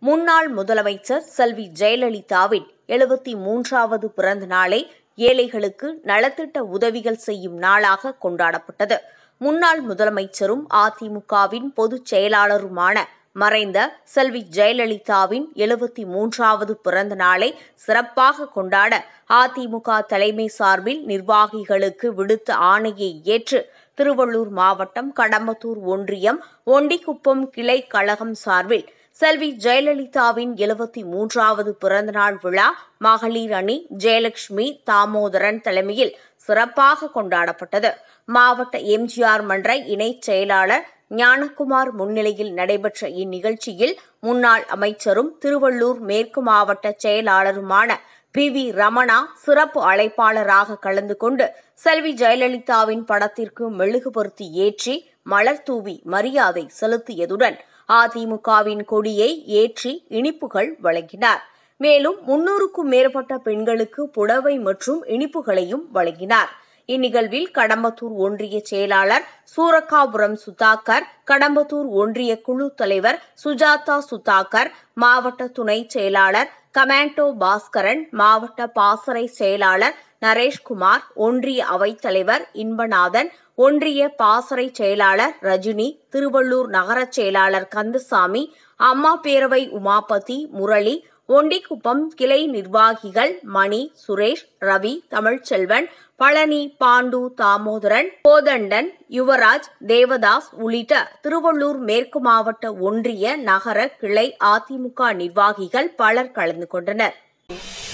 முன்னாள் முதலமைச்சர் செல்வி ஜெயலலிதாவின் எழுபத்தி மூன்றாவது பிறந்த நாளை ஏழைகளுக்கு நலத்திட்ட உதவிகள் செய்யும் நாளாக கொண்டாடப்பட்டது முன்னாள் முதலமைச்சரும் அதிமுகவின் பொதுச் செயலாளருமான மறைந்த செல்வி ஜெயலலிதாவின் எழுபத்தி மூன்றாவது பிறந்த நாளை சிறப்பாக கொண்டாட அதிமுக தலைமை சார்பில் நிர்வாகிகளுக்கு விடுத்த ஆணையை ஏற்று திருவள்ளூர் மாவட்டம் கடம்பத்தூர் ஒன்றியம் ஒண்டிக்குப்பம் கிளை கழகம் சார்பில் செல்வி ஜெயலலிதாவின் எழுபத்தி மூன்றாவது பிறந்தநாள் விழா மகளிர் அணி ஜெயலட்சுமி தாமோதரன் தலைமையில் சிறப்பாக கொண்டாடப்பட்டது மாவட்ட எம்ஜிஆர் மன்ற இணைச் செயலாளர் ஞானகுமார் முன்னிலையில் நடைபெற்ற இந்நிகழ்ச்சியில் முன்னாள் அமைச்சரும் திருவள்ளூர் மேற்கு மாவட்ட செயலாளருமான பி வி ரமணா சிறப்பு அழைப்பாளராக கலந்து கொண்டு செல்வி ஜெயலலிதாவின் படத்திற்கு மெழுகுபொருத்தி ஏற்றி மலர் தூவி மரியாதை செலுத்தியதுடன் அதிமுகவின் கொடியை ஏற்றி இனிப்புகள் வழங்கினார் மேலும் முன்னூறுக்கும் மேற்பட்ட பெண்களுக்கு புடவை மற்றும் இனிப்புகளையும் வழங்கினார் இந்நிகழ்வில் கடம்பத்தூர் ஒன்றிய செயலாளர் சூரக்காபுரம் சுதாகர் கடம்பத்தூர் ஒன்றிய குழு தலைவர் சுஜாதா சுதாகர் மாவட்ட துணை செயலாளர் கமாண்டோ பாஸ்கரன் மாவட்ட பாசறை செயலாளர் நரேஷ்குமார் ஒன்றிய அவைத்தலைவர் இன்பநாதன் ஒன்றிய பாசறை செயலாளர் ரஜினி திருவள்ளூர் நகர செயலாளர் கந்தசாமி அம்மா பேரவை உமாபதி முரளி ஒண்டிக்குப்பம் கிளை நிர்வாகிகள் மணி சுரேஷ் ரவி தமிழ்ச்செல்வன் பழனி பாண்டு தாமோதரன் கோதண்டன் யுவராஜ் தேவதாஸ் உள்ளிட்ட திருவள்ளூர் மேற்கு மாவட்ட ஒன்றிய நகர கிளை அதிமுக நிர்வாகிகள் பலர் கலந்து கொண்டனர்